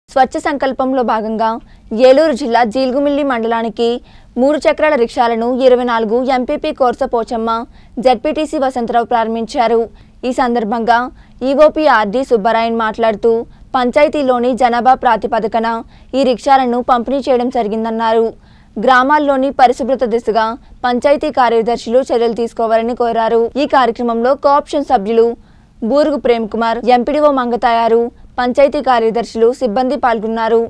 స్వచ్ఛ సంకల్పంలో భాగంగా ఏలూరు జిల్లా జీల్గుమిల్లి మండలానికి మూడు చక్రాల రిక్షాలను ఇరవై నాలుగు ఎంపీపీ కోర్స పోచమ్మ జడ్పీటీసీ వసంతరావు ప్రారంభించారు ఈ సందర్భంగా ఈఓపీ ఆర్డీ సుబ్బరాయన్ మాట్లాడుతూ పంచాయతీలోని జనాభా ప్రాతిపదికన ఈ రిక్షాలను పంపిణీ చేయడం జరిగిందన్నారు గ్రామాల్లోని పరిశుభ్రత దిశగా పంచాయతీ కార్యదర్శులు చర్యలు తీసుకోవాలని కోరారు ఈ కార్యక్రమంలో కోఆప్షన్ సభ్యులు బూరుగు ప్రేమ్ కుమార్ ఎంపీడీఓ మంగతాయారు పంచాయతీ కార్యదర్శులు సిబ్బంది పాల్గొన్నారు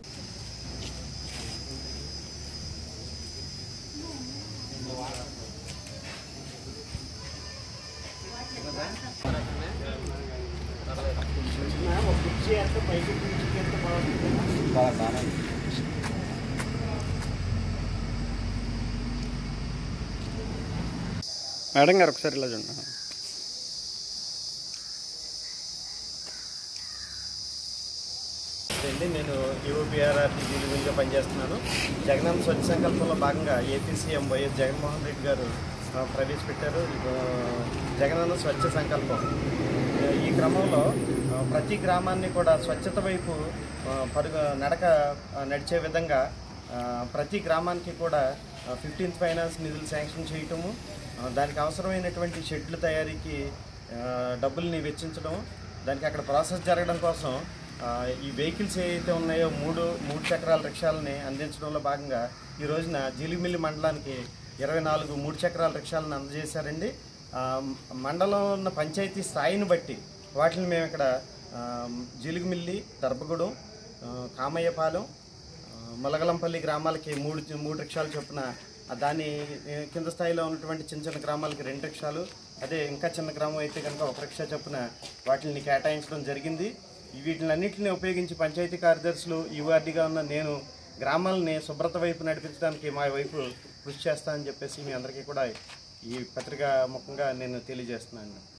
మేడం గారు ఒకసారి ఇలా చూడండి అండి నేను యూపీఆర్ఆర్టీ జీలుగునిగా పనిచేస్తున్నాను జగనన్న స్వచ్ఛ సంకల్పంలో భాగంగా AP CM YS Jaganmohan Reddy గారు ఆ, ప్రవేశపెట్టారు ఆ, జగనన్న స్వచ్ఛ సంకల్పం ఈ క్రమంలో ఆ, ప్రతి గ్రామాన్ని కూడా స్వచ్ఛత వైపు ఆ, పరుగు నడక ఆ, నడిచే విధంగా ఆ, ప్రతి గ్రామానికి కూడా ఫిఫ్టీన్త్ ఫైనాన్స్ నిధులు శాంక్షన్ చేయటము ఆ, దానికి అవసరమైనటువంటి షెడ్ల తయారీకి ఆ, డబ్బుల్ని వెచ్చించడం దానికి అక్కడ ప్రాసెస్ జరగడం కోసం ఆ, ఈ వెహికల్స్ ఏవైతే ఉన్నాయో మూడు మూడు చక్రాల రిక్షాలని అందించడంలో భాగంగా ఈ రోజున జీలిమిల్లి మండలానికి ఇరవై నాలుగు మూడు చక్రాల రిక్షాలను అందజేశారండి ఆ, మండలం ఉన్న పంచాయతీ స్థాయిని బట్టి వాటిని మేము ఇక్కడ ఆ, జీలుగుమిల్లి దర్భగూడెం ఆ, కామయ్యపాలెం ఆ, మలగలంపల్లి గ్రామాలకి మూడు మూడు రిక్షాలు చొప్పున ఆ దాని ఏ, కింద స్థాయిలో ఉన్నటువంటి చిన్న చిన్న గ్రామాలకి రెండు రిక్షాలు అదే ఇంకా చిన్న గ్రామం అయితే కనుక ఒక రిక్షా చొప్పున వాటిని కేటాయించడం జరిగింది ఈ వీటిలన్నింటినీ ఉపయోగించి పంచాయతీ కార్యదర్శులు యుఆర్డీగా ఉన్న నేను గ్రామాలని శుభ్రత వైపు నడిపించడానికి మా వైపు కృషి చేస్తానని చెప్పేసి మీ అందరికీ కూడా ఈ పత్రికా ముఖంగా నేను తెలియజేస్తున్నాను